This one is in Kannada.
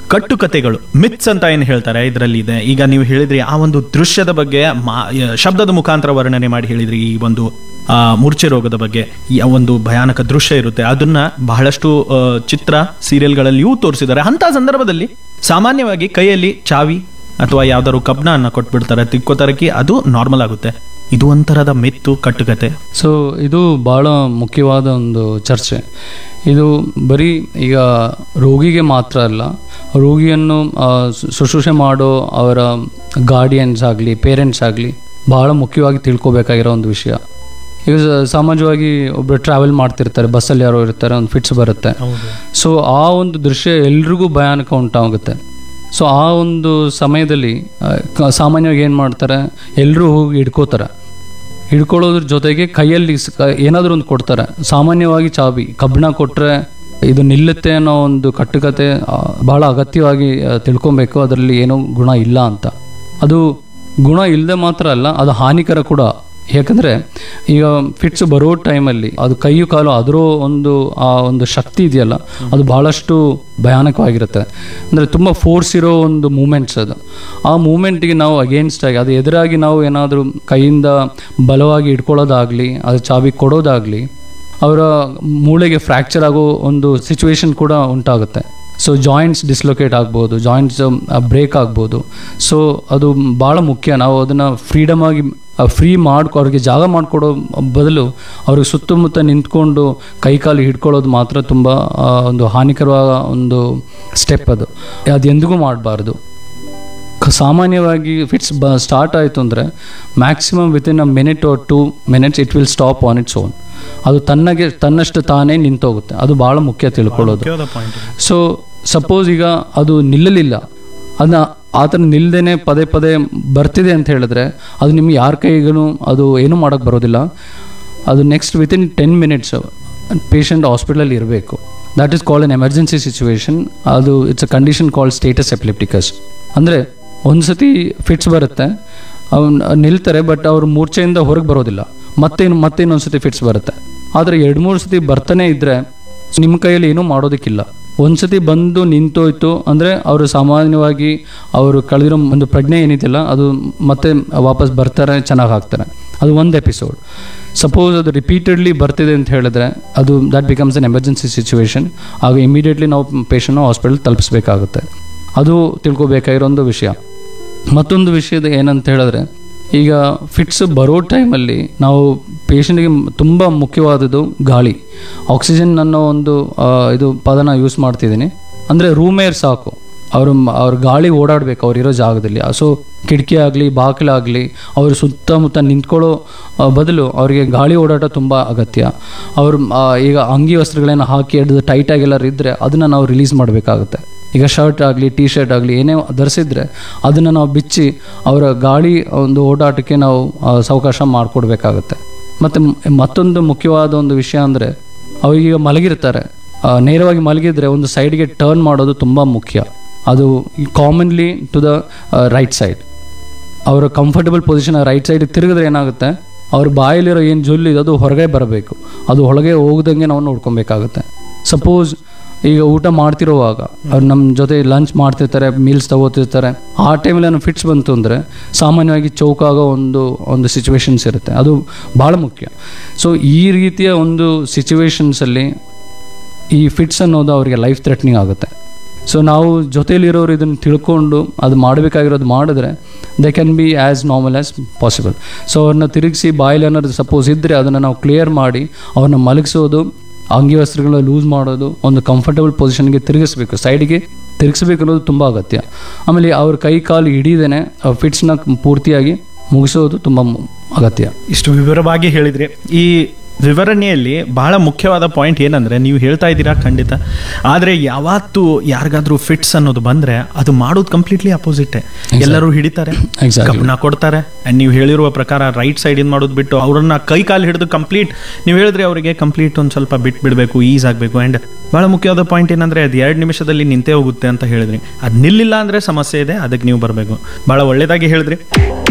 ಕಟ್ಟುಕತೆಗಳು ಮಿತ್ಸ್ ಅಂತ ಏನು ಹೇಳ್ತಾರೆ ಇದರಲ್ಲಿ ಇದೆ ಈಗ ನೀವು ಹೇಳಿದ್ರಿ ಆ ಒಂದು ದೃಶ್ಯದ ಬಗ್ಗೆ ಮಾ- ಯ- ಶಬ್ದದ ಮುಖಾಂತರ ವರ್ಣನೆ ಮಾಡಿ ಹೇಳಿದ್ರಿ ಈ ಒಂದು ಆ, ಮೂರ್ಛೆ ರೋಗದ ಬಗ್ಗೆ ಈ ಒಂದು ಭಯಾನಕ ದೃಶ್ಯ ಇರುತ್ತೆ ಅದನ್ನ ಬಹಳಷ್ಟು ಆ, ಚಿತ್ರ ಸೀರಿಯಲ್ಗಳಲ್ಲಿಯೂ ತೋರಿಸಿದ್ದಾರೆ ಅಂತ ಸಂದರ್ಭದಲ್ಲಿ ಸಾಮಾನ್ಯವಾಗಿ ಕೈಯಲ್ಲಿ ಚಾವಿ ಅಥವಾ ಯಾವ್ದಾದ್ರು ಕಬ್ನ ಅನ್ನ ಕೊಟ್ಬಿಡ್ತಾರೆ ತಿಕ್ಕೋತರಕಿ ಅದು ನಾರ್ಮಲ್ ಆಗುತ್ತೆ ಇದು ಒಂಥರದ ಮಿತ್ತು ಕಟ್ಟುಕತೆ ಸೊ ಇದು ಭಾಳ ಮುಖ್ಯವಾದ ಒಂದು ಚರ್ಚೆ ಇದು ಬರೀ ಈಗ ರೋಗಿಗೆ ಮಾತ್ರ ಅಲ್ಲ ರೋಗಿಯನ್ನು ಆ, ಶು- ಶುಶ್ರೂಷೆ ಮಾಡೋ ಅವರ ಗಾರ್ಡಿಯನ್ಸ್ ಆಗಲಿ ಪೇರೆಂಟ್ಸ್ ಆಗಲಿ ಭಾಳ ಮುಖ್ಯವಾಗಿ ತಿಳ್ಕೊಬೇಕಾಗಿರೋ ಒಂದು ವಿಷಯ ಈಗ ಸ- ಸಮಾಜವಾಗಿ ಒಬ್ಬರು ಟ್ರಾವೆಲ್ ಮಾಡ್ತಿರ್ತಾರೆ ಬಸ್ಸಲ್ಲಿ ಯಾರೋ ಇರ್ತಾರೆ ಒಂದು ಫಿಟ್ಸ್ ಬರುತ್ತೆ ಸೊ ಆ ಒಂದು ದೃಶ್ಯ ಎಲ್ರಿಗೂ ಭಯಾನಕ ಉಂಟಾಗುತ್ತೆ ಸೊ ಆ ಒಂದು ಸಮಯದಲ್ಲಿ ಆ, ಕ- ಸಾಮಾನ್ಯವಾಗಿ ಏನು ಮಾಡ್ತಾರೆ ಎಲ್ಲರೂ ಹೋಗಿ ಹಿಡ್ಕೋತಾರೆ ಹಿಡ್ಕೊಳ್ಳೋದ್ರ ಜೊತೆಗೆ ಕೈಯಲ್ಲಿ ಸ್- ಕ- ಏನಾದರೂ ಒಂದು ಕೊಡ್ತಾರೆ ಸಾಮಾನ್ಯವಾಗಿ ಚಾವಿ ಕಬ್ಬಣ ಕೊಟ್ಟರೆ ಇದು ನಿಲ್ಲುತ್ತೆ ಅನ್ನೋ ಒಂದು ಕಟ್ಟುಕತೆ ಆ, ಬಹಳ ಅಗತ್ಯವಾಗಿ ಆ, ತಿಳ್ಕೊಬೇಕು ಅದರಲ್ಲಿ ಏನೋ ಗುಣ ಇಲ್ಲ ಅಂತ ಅದು ಗುಣ ಇಲ್ಲದೆ ಮಾತ್ರ ಅಲ್ಲ ಅದು ಹಾನಿಕರ ಕೂಡ ಯಾಕಂದರೆ ಈಗ ಫಿಟ್ಸ್ ಬರೋ ಟೈಮಲ್ಲಿ ಅದು ಕೈಯು ಕಾಲು ಅದರ ಒಂದು ಆ ಒಂದು ಶಕ್ತಿ ಇದೆಯಲ್ಲ ಅದು ಬಹಳಷ್ಟು ಭಯಾನಕವಾಗಿರುತ್ತೆ ಅಂದರೆ ತುಂಬ ಫೋರ್ಸ್ ಇರೋ ಒಂದು ಮೂಮೆಂಟ್ಸ್ ಅದು ಆ ಮೂಮೆಂಟಿಗೆ ನಾವು ಅಗೇನ್ಸ್ಟ್ ಆಗಿ ಅದು ಎದುರಾಗಿ ನಾವು ಏನಾದರೂ ಕೈಯಿಂದ ಬಲವಾಗಿ ಇಟ್ಕೊಳ್ಳೋದಾಗಲಿ ಅದು ಚಾವಿ ಕೊಡೋದಾಗಲಿ ಅವರ ಮೂಳೆಗೆ ಫ್ರ್ಯಾಕ್ಚರ್ ಆಗೋ ಒಂದು ಸಿಚುವೇಶನ್ ಕೂಡ ಉಂಟಾಗುತ್ತೆ ಸೊ ಜಾಯಿಂಟ್ಸ್ ಡಿಸ್ಲೊಕೇಟ್ ಆಗ್ಬೋದು ಜಾಯಿಂಟ್ಸ್ ಬ್ರೇಕ್ ಆಗ್ಬೋದು ಸೊ ಅದು ಭಾಳ ಮುಖ್ಯ ನಾವು ಅದನ್ನು ಫ್ರೀಡಮ್ ಆಗಿ ಫ್ರೀ ಮಾಡ್ಕೊ ಅವ್ರಿಗೆ ಜಾಗ ಮಾಡಿಕೊಡೋ ಬದಲು ಅವ್ರಿಗೆ ಸುತ್ತಮುತ್ತ ನಿಂತ್ಕೊಂಡು ಕೈಕಾಲು ಹಿಡ್ಕೊಳ್ಳೋದು ಮಾತ್ರ ತುಂಬ ಆ, ಒಂದು ಹಾನಿಕರವಾದ ಒಂದು ಸ್ಟೆಪ್ ಅದು ಅದು ಎಂದಿಗೂ ಮಾಡಬಾರ್ದು ಕ- ಸಾಮಾನ್ಯವಾಗಿ ಫಿಟ್ಸ್ ಬ ಸ್ಟಾರ್ಟ್ ಆಯಿತು ಅಂದರೆ maximum within a minute or two minutes it will stop on its own ಅದು ತನ್ನಗೆ ತನ್ನಷ್ಟು ತಾನೇ ನಿಂತೋಗುತ್ತೆ ಅದು ಭಾಳ ಮುಖ್ಯ ತಿಳ್ಕೊಳ್ಳೋದು ಪಾಯಿಂಟ್ ಸೊ ಸಪೋಸ್ ಈಗ ಅದು ನಿಲ್ಲಲಿಲ್ಲ ಅದನ್ನ ಆ ಥರ ನಿಲ್ದೇನೆ ಪದೇ ಪದೇ ಬರ್ತಿದೆ ಅಂತ ಹೇಳಿದ್ರೆ ಅದು ನಿಮ್ಗೆ ಯಾರ ಕೈಗೂ ಅದು ಏನೂ ಮಾಡೋಕ್ಕೆ ಬರೋದಿಲ್ಲ ಅದು next within ten minutes patient ಹಾಸ್ಪಿಟಲಲ್ಲಿ ಇರಬೇಕು that is call an emergency situation ಅದು it's a condition call status epilepticus ಅಂದರೆ ಒಂದು ಸತಿ ಫಿಟ್ಸ್ ಬರುತ್ತೆ ಅವ್ನು ನಿಲ್ತಾರೆ ಬಟ್ ಅವ್ರು ಮೂರ್ಛೆಯಿಂದ ಹೊರಗೆ ಬರೋದಿಲ್ಲ ಮತ್ತೇನು ಮತ್ತೇನೊಂದು ಸತಿ ಫಿಟ್ಸ್ ಬರುತ್ತೆ ಆದರೆ ಎರಡು ಮೂರು ಸತಿ ಬರ್ತಾನೆ ಇದ್ದರೆ ನಿಮ್ಮ ಕೈಯಲ್ಲಿ ಏನೂ ಮಾಡೋದಕ್ಕಿಲ್ಲ ಒಂದ್ಸತಿ ಬಂದು ನಿಂತೋಯ್ತು ಅಂದರೆ ಅವರು ಸಾಮಾನ್ಯವಾಗಿ ಅವರು ಕಳೆದಿರೋ ಒಂದು ಪ್ರಜ್ಞೆ ಏನಿದೆಯಲ್ಲ ಅದು ಮತ್ತೆ ವಾಪಸ್ ಬರ್ತಾರೆ ಚೆನ್ನಾಗಿ ಹಾಕ್ತಾರೆ ಅದು ಒಂದು ಎಪಿಸೋಡ್ ಸಪೋಸ್ ಅದು ರಿಪೀಟೆಡ್ಲಿ ಬರ್ತಿದೆ ಅಂತ ಹೇಳಿದ್ರೆ ಅದು that becomes an emergency situation ಆಗ ಇಮಿಡಿಯೇಟ್ಲಿ ನಾವು ಪೇಷಂಟ್ನ ಹಾಸ್ಪಿಟಲ್ ತಲುಪಿಸ್ಬೇಕಾಗುತ್ತೆ ಅದು ತಿಳ್ಕೊಬೇಕಾಗಿರೋ ಒಂದು ವಿಷಯ ಮತ್ತೊಂದು ವಿಷಯದ ಏನಂತ ಹೇಳಿದ್ರೆ ಈಗ ಫಿಟ್ಸ್ ಬರೋ ಟೈಮಲ್ಲಿ ನಾವು ಪೇಷಂಟ್ಗೆ ತುಂಬ ಮುಖ್ಯವಾದದ್ದು ಗಾಳಿ ಆಕ್ಸಿಜನ್ ಅನ್ನೋ ಒಂದು ಆ, ಇದು ಪದನ ಯೂಸ್ ಮಾಡ್ತಿದ್ದೀನಿ ಅಂದರೆ ರೂಮ್ ಏರ್ ಸಾಕು ಅವರು ಅವ್ರ ಗಾಳಿ ಓಡಾಡಬೇಕು ಅವ್ರಿರೋ ಜಾಗದಲ್ಲಿ ಸೊ ಕಿಟಕಿ ಆಗಲಿ ಬಾಗಿಲಾಗಲಿ ಅವರು ಸುತ್ತಮುತ್ತ ನಿಂತ್ಕೊಳ್ಳೋ ಆ, ಬದಲು ಅವರಿಗೆ ಗಾಳಿ ಓಡಾಟ ತುಂಬ ಅಗತ್ಯ ಅವರು ಆ, ಈಗ ಅಂಗಿ ವಸ್ತ್ರಗಳನ್ನ ಹಾಕಿ ಹಿಡಿದು ಟೈಟಾಗೆಲ್ಲ ಇದ್ದರೆ ಅದನ್ನು ನಾವು ರಿಲೀಸ್ ಮಾಡಬೇಕಾಗುತ್ತೆ ಈಗ ಶರ್ಟ್ ಆಗಲಿ ಟಿ ಶರ್ಟ್ ಆಗಲಿ ಏನೇ ಧರಿಸಿದ್ರೆ ಅದನ್ನು ನಾವು ಬಿಚ್ಚಿ ಅವರ ಗಾಳಿ ಒಂದು ಓಡಾಟಕ್ಕೆ ನಾವು ಆ, ಸಾವಕಾಶ ಮಾಡಿಕೊಡ್ಬೇಕಾಗತ್ತೆ ಮತ್ತು ಮತ್ತೊಂದು ಮುಖ್ಯವಾದ ಒಂದು ವಿಷಯ ಅಂದರೆ ಅವರೀಗ ಮಲಗಿರ್ತಾರೆ ಆ, ನೇರವಾಗಿ ಮಲಗಿದ್ರೆ ಒಂದು ಸೈಡ್ಗೆ ಟರ್ನ್ ಮಾಡೋದು ತುಂಬ ಮುಖ್ಯ ಅದು commonly to the right side ಅವರ ಕಂಫರ್ಟಬಲ್ ಪೊಸಿಷನ್ ರೈಟ್ ಸೈಡ್ ತಿರುಗಿದ್ರೆ ಏನಾಗುತ್ತೆ ಅವ್ರ ಬಾಯಲ್ಲಿರೋ ಏನು ಜೊಲ್ಲು ಇದೆ ಅದು ಹೊರಗೆ ಬರಬೇಕು ಅದು ಒಳಗೆ ಹೋಗ್ದಂಗೆ ನಾವು ನೋಡ್ಕೊಬೇಕಾಗುತ್ತೆ ಸಪೋಸ್ ಈಗ ಊಟ ಮಾಡ್ತಿರುವಾಗ ಅವ್ರು ನಮ್ಮ ಜೊತೆ ಲಂಚ್ ಮಾಡ್ತಿರ್ತಾರೆ ಮೀಲ್ಸ್ ತಗೋತಿರ್ತಾರೆ ಆ ಟೈಮಲ್ಲಿ ನಾನು ಫಿಟ್ಸ್ ಬಂತು ಅಂದರೆ ಸಾಮಾನ್ಯವಾಗಿ ಚೌಕಾಗೋ ಒಂದು ಒಂದು ಸಿಚುವೇಶನ್ಸ್ ಇರುತ್ತೆ ಅದು ಭಾಳ ಮುಖ್ಯ ಸೊ ಈ ರೀತಿಯ ಒಂದು ಸಿಚುವೇಶನ್ಸಲ್ಲಿ ಈ ಫಿಟ್ಸ್ ಅನ್ನೋದು ಅವರಿಗೆ ಲೈಫ್ ಥ್ರೆಟ್ನಿಂಗ್ ಆಗುತ್ತೆ ಸೊ ನಾವು ಜೊತೆಲಿರೋರು ಇದನ್ನು ತಿಳ್ಕೊಂಡು ಅದು ಮಾಡಬೇಕಾಗಿರೋದು ಮಾಡಿದ್ರೆ they can be as normal as possible so ಅವ್ರನ್ನ ತಿರುಗಿಸಿ ಬಾಯಲ್ಲಿ ಅನ್ನೋದು ಸಪೋಸ್ ಇದ್ದರೆ ಅದನ್ನು ನಾವು ಕ್ಲಿಯರ್ ಮಾಡಿ ಅವ್ರನ್ನ ಮಲಗಿಸೋದು ಅಂಗಿ ವಸ್ತ್ರಗಳನ್ನ ಲೂಸ್ ಮಾಡೋದು ಒಂದು ಕಂಫರ್ಟಬಲ್ ಪೊಸಿಷನ್ಗೆ ತಿರುಗಿಸ್ಬೇಕು ಸೈಡ್ಗೆ ತಿರುಗಿಸ್ಬೇಕು ಅನ್ನೋದು ತುಂಬ ಅಗತ್ಯ ಆಮೇಲೆ ಅವ್ರ ಕೈ ಕಾಲು ಹಿಡಿದೇನೆ ಫಿಟ್ಸ್ನ ಪೂರ್ತಿಯಾಗಿ ಮುಗಿಸೋದು ತುಂಬ ಮು- ಅಗತ್ಯ ಇಷ್ಟು ವಿವರವಾಗಿ ಹೇಳಿದ್ರಿ ಈ ವಿವರಣೆಯಲ್ಲಿ ಬಹಳ ಮುಖ್ಯವಾದ ಪಾಯಿಂಟ್ ಏನಂದ್ರೆ ನೀವು ಹೇಳ್ತಾ ಇದ್ದೀರಾ ಖಂಡಿತ ಆದರೆ ಯಾವತ್ತು ಯಾರಿಗಾದ್ರೂ ಫಿಟ್ಸ್ ಅನ್ನೋದು ಬಂದ್ರೆ ಅದು ಮಾಡೋದು ಕಂಪ್ಲೀಟ್ಲಿ ಅಪೋಸಿಟ್ ಎಲ್ಲರೂ ಹಿಡಿತಾರೆ Exactly. ಕಬ್ಬನ ಕೊಡ್ತಾರೆ ಅಂಡ್ ನೀವು ಹೇಳಿರುವ ಪ್ರಕಾರ ರೈಟ್ ಸೈಡ್ ಇಂದ ಮಾಡೋದು ಬಿಟ್ಟು ಅವ್ರನ್ನ ಕೈ ಕಾಲು ಹಿಡಿದು ಕಂಪ್ಲೀಟ್ ನೀವು ಹೇಳಿದ್ರೆ ಅವರಿಗೆ ಕಂಪ್ಲೀಟ್ ಒಂದು ಸ್ವಲ್ಪ ಬಿಟ್ಟು ಬಿಡಬೇಕು ಈಸ್ ಆಗಬೇಕು ಅಂಡ್ ಬಹಳ ಮುಖ್ಯವಾದ ಪಾಯಿಂಟ್ ಏನಂದ್ರೆ ಅದು ಎರಡು ನಿಮಿಷದಲ್ಲಿ ನಿಂತೇ ಹೋಗುತ್ತೆ ಅಂತ ಹೇಳಿದ್ರಿ ಅದು ನಿಲ್ಲಿಲ್ಲ ಅಂದ್ರೆ ಸಮಸ್ಯೆ ಇದೆ ಅದಕ್ಕೆ ನೀವು ಬರಬೇಕು ಬಹಳ ಒಳ್ಳೇದಾಗಿ ಹೇಳಿದ್ರಿ